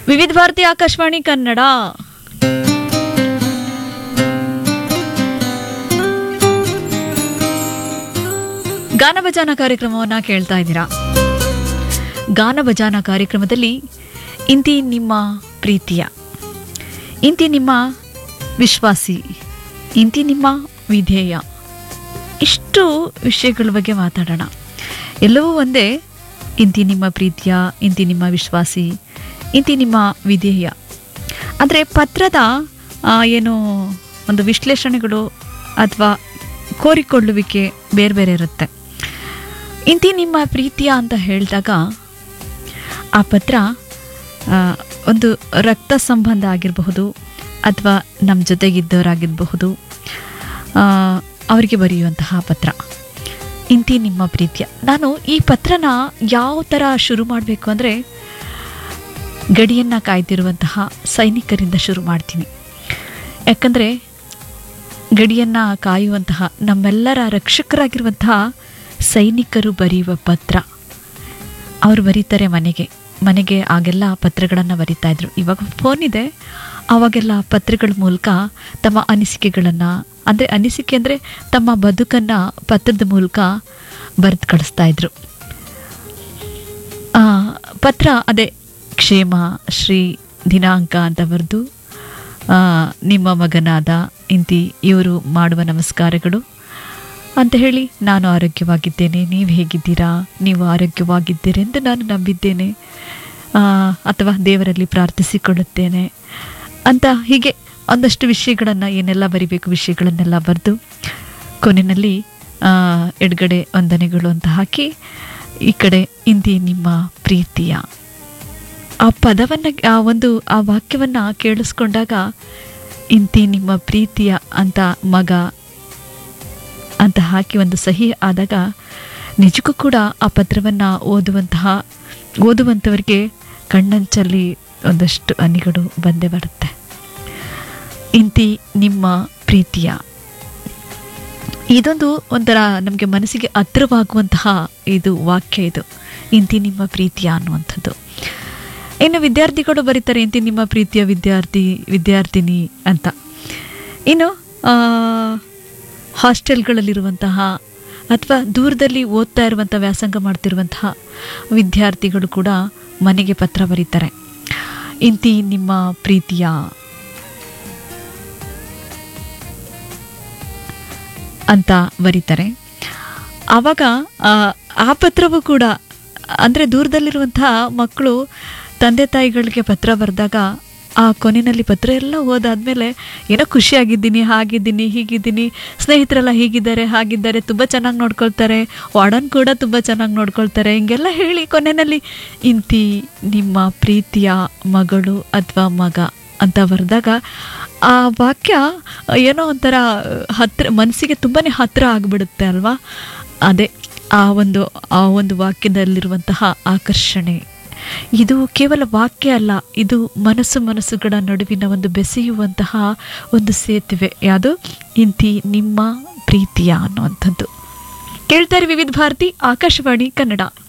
ವಿವಿಧ ಭಾರತಿ ಆಕಾಶವಾಣಿ ಕನ್ನಡ ಗಾನ ಭಜಾನ ಕಾರ್ಯಕ್ರಮವನ್ನ ಕೇಳ್ತಾ ಇದ್ದೀರಾ ಗಾನ ಭಜಾನ ಕಾರ್ಯಕ್ರಮದಲ್ಲಿ ಇಂತಿ ನಿಮ್ಮ ಪ್ರೀತಿಯ ಇಂತಿ ನಿಮ್ಮ ವಿಶ್ವಾಸಿ ಇಂತಿ ನಿಮ್ಮ ವಿಧೇಯ ಇಷ್ಟು ವಿಷಯಗಳ ಬಗ್ಗೆ ಮಾತಾಡೋಣ ಎಲ್ಲವೂ ಒಂದೇ ಇಂತಿ ನಿಮ್ಮ ಪ್ರೀತಿಯ ಇಂತಿ ನಿಮ್ಮ ವಿಶ್ವಾಸಿ ಇಂತಿ ನಿಮ್ಮ ವಿಧೇಯ ಆದರೆ ಪತ್ರದ ಆ, ಏನು ಒಂದು ವಿಶ್ಲೇಷಣೆಗಳು ಅಥವಾ ಕೋರಿಕೊಳ್ಳುವಿಕೆ ಬೇರೆ ಬೇರೆ ಇರುತ್ತೆ ಇಂತಿ ನಿಮ್ಮ ಪ್ರೀತಿಯ ಅಂತ ಹೇಳಿದಾಗ ಆ ಪತ್ರ ಆ, ಒಂದು ರಕ್ತ ಸಂಬಂಧ ಆಗಿರಬಹುದು ಅಥವಾ ನಮ್ಮ ಜೊತೆಗಿದ್ದವರಾಗಿರಬಹುದು ಆ, ಅವರಿಗೆ ಬರೆಯುವಂತಹ ಪತ್ರ ಇಂತಿ ನಿಮ್ಮ ಪ್ರೀತಿಯ ನಾನು ಈ ಪತ್ರನ ಯಾವ ಥರ ಶುರು ಮಾಡಬೇಕು ಅಂದರೆ ಗಡಿಯನ್ನು ಕಾಯ್ದಿರುವಂತಹ ಸೈನಿಕರಿಂದ ಶುರು ಮಾಡ್ತೀನಿ ಯಾಕಂದರೆ ಗಡಿಯನ್ನು ಕಾಯುವಂತಹ ನಮ್ಮೆಲ್ಲರ ರಕ್ಷಕರಾಗಿರುವಂತಹ ಸೈನಿಕರು ಬರೆಯುವ ಪತ್ರ ಅವರು ಬರೀತಾರೆ ಮನೆಗೆ ಮನೆಗೆ ಆಗೆಲ್ಲ ಪತ್ರಗಳನ್ನು ಬರಿತಾ ಇದ್ರು ಇವಾಗ ಫೋನ್ ಇದೆ ಆವಾಗೆಲ್ಲ ಪತ್ರಗಳ ಮೂಲಕ ತಮ್ಮ ಅನಿಸಿಕೆಗಳನ್ನು ಅಂದರೆ ಅನಿಸಿಕೆ ಅಂದರೆ ತಮ್ಮ ಬದುಕನ್ನು ಪತ್ರದ ಮೂಲಕ ಬರೆದು ಕಳಿಸ್ತಾ ಇದ್ರು ಆ, ಪತ್ರ ಅದೇ ಕ್ಷೇಮ ಶ್ರೀ ದಿನಾಂಕ ಅಂತ ಬರೆದು ಆ, ನಿಮ್ಮ ಮಗನಾದ ಇಂತಿ ಇವರು ಮಾಡುವ ನಮಸ್ಕಾರಗಳು ಅಂತ ಹೇಳಿ ನಾನು ಆರೋಗ್ಯವಾಗಿದ್ದೇನೆ ನೀವು ಹೇಗಿದ್ದೀರಾ ನೀವು ಆರೋಗ್ಯವಾಗಿದ್ದೀರೆಂದು ನಾನು ನಂಬಿದ್ದೇನೆ ಆ, ಅಥವಾ ದೇವರಲ್ಲಿ ಪ್ರಾರ್ಥಿಸಿಕೊಳ್ಳುತ್ತೇನೆ ಅಂತ ಹೀಗೆ ಒಂದಷ್ಟು ವಿಷಯಗಳನ್ನು ಏನೆಲ್ಲ ಬರಿಬೇಕು ವಿಷಯಗಳನ್ನೆಲ್ಲ ಬರೆದು ಕೊನೆಯಲ್ಲಿ ಆ, ಎಡಗಡೆ ವಂದನೆಗಳು ಅಂತ ಹಾಕಿ ಈ ಕಡೆ ಇಂದಿ ನಿಮ್ಮ ಪ್ರೀತಿಯ ಆ ಪದವನ್ನು ಆ ಒಂದು ಆ ವಾಕ್ಯವನ್ನು ಕೇಳಿಸ್ಕೊಂಡಾಗ ಇಂತಿ ನಿಮ್ಮ ಪ್ರೀತಿಯ ಅಂತ ಮಗ ಅಂತ ಹಾಕಿ ಒಂದು ಸಹಿ ಆದಾಗ ನಿಜಕ್ಕೂ ಕೂಡ ಆ ಪತ್ರವನ್ನು ಓದುವಂತಹ ಓದುವಂಥವರಿಗೆ ಕಣ್ಣಂಚಲ್ಲಿ ಒಂದಷ್ಟು ಹನಿಗಳು ಬಂದೇ ಬರುತ್ತೆ ಇಂತಿ ನಿಮ್ಮ ಪ್ರೀತಿಯ ಇದೊಂದು ಒಂಥರ ನಮಗೆ ಮನಸ್ಸಿಗೆ ಹತ್ರವಾಗುವಂತಹ ಇದು ವಾಕ್ಯ ಇದು ಇಂತಿ ನಿಮ್ಮ ಪ್ರೀತಿಯ ಅನ್ನುವಂಥದ್ದು ಇನ್ನು ವಿದ್ಯಾರ್ಥಿಗಳು ಬರೀತಾರೆ ಇಂತಿ ನಿಮ್ಮ ಪ್ರೀತಿಯ ವಿದ್ಯಾರ್ಥಿ ವಿದ್ಯಾರ್ಥಿನಿ ಅಂತ ಇನ್ನು ಆ, ಹಾಸ್ಟೆಲ್ಗಳಲ್ಲಿರುವಂತಹ ಅಥವಾ ದೂರದಲ್ಲಿ ಓದ್ತಾ ಇರುವಂಥ ವ್ಯಾಸಂಗ ಮಾಡ್ತಿರುವಂತಹ ವಿದ್ಯಾರ್ಥಿಗಳು ಕೂಡ ಮನೆಗೆ ಪತ್ರ ಬರೀತಾರೆ ಇಂತಿ ನಿಮ್ಮ ಪ್ರೀತಿಯ ಅಂತ ಬರೀತಾರೆ ಆವಾಗ ಆ, ಆ ಪತ್ರವೂ ಕೂಡ ಅಂದರೆ ದೂರದಲ್ಲಿರುವಂತಹ ಮಕ್ಕಳು ತಂದೆ ತಾಯಿಗಳಿಗೆ ಪತ್ರ ಬರೆದಾಗ ಆ ಕೊನೆಯಲ್ಲಿ ಪತ್ರ ಎಲ್ಲ ಓದಾದ್ಮೇಲೆ ಏನೋ ಖುಷಿಯಾಗಿದ್ದೀನಿ ಹಾಗಿದ್ದೀನಿ ಹೀಗಿದ್ದೀನಿ ಸ್ನೇಹಿತರೆಲ್ಲ ಹೀಗಿದ್ದಾರೆ ಹಾಗಿದ್ದಾರೆ ತುಂಬ ಚೆನ್ನಾಗಿ ನೋಡ್ಕೊಳ್ತಾರೆ ವಾರ್ಡನ್ ಕೂಡ ತುಂಬ ಚೆನ್ನಾಗಿ ನೋಡ್ಕೊಳ್ತಾರೆ ಹಿಂಗೆಲ್ಲ ಹೇಳಿ ಕೊನೆಯಲ್ಲಿ ಇಂತಿ ನಿಮ್ಮ ಪ್ರೀತಿಯ ಮಗಳು ಅಥವಾ ಮಗ ಅಂತ ಬರೆದಾಗ ಆ ವಾಕ್ಯ ಏನೋ ಒಂಥರ ಹತ್ರ ಮನಸ್ಸಿಗೆ ತುಂಬಾ ಹತ್ತಿರ ಆಗಿಬಿಡುತ್ತೆ ಅಲ್ವಾ ಅದೇ ಆ ಒಂದು ಆ ಒಂದು ವಾಕ್ಯದಲ್ಲಿರುವಂತಹ ಆಕರ್ಷಣೆ ಇದು ಕೇವಲ ವಾಕ್ಯ ಅಲ್ಲ ಇದು ಮನಸ್ಸು ಮನಸ್ಸುಗಳ ನಡುವಿನ ಒಂದು ಬೆಸೆಯುವಂತಹ ಒಂದು ಸೇತುವೆ ಯಾವುದು ಇಂತಿ ನಿಮ್ಮ ಪ್ರೀತಿಯ ಅನ್ನುವಂಥದ್ದು ಕೇಳ್ತಾರೆ ವಿವಿಧ ಭಾರತಿ ಆಕಾಶವಾಣಿ ಕನ್ನಡ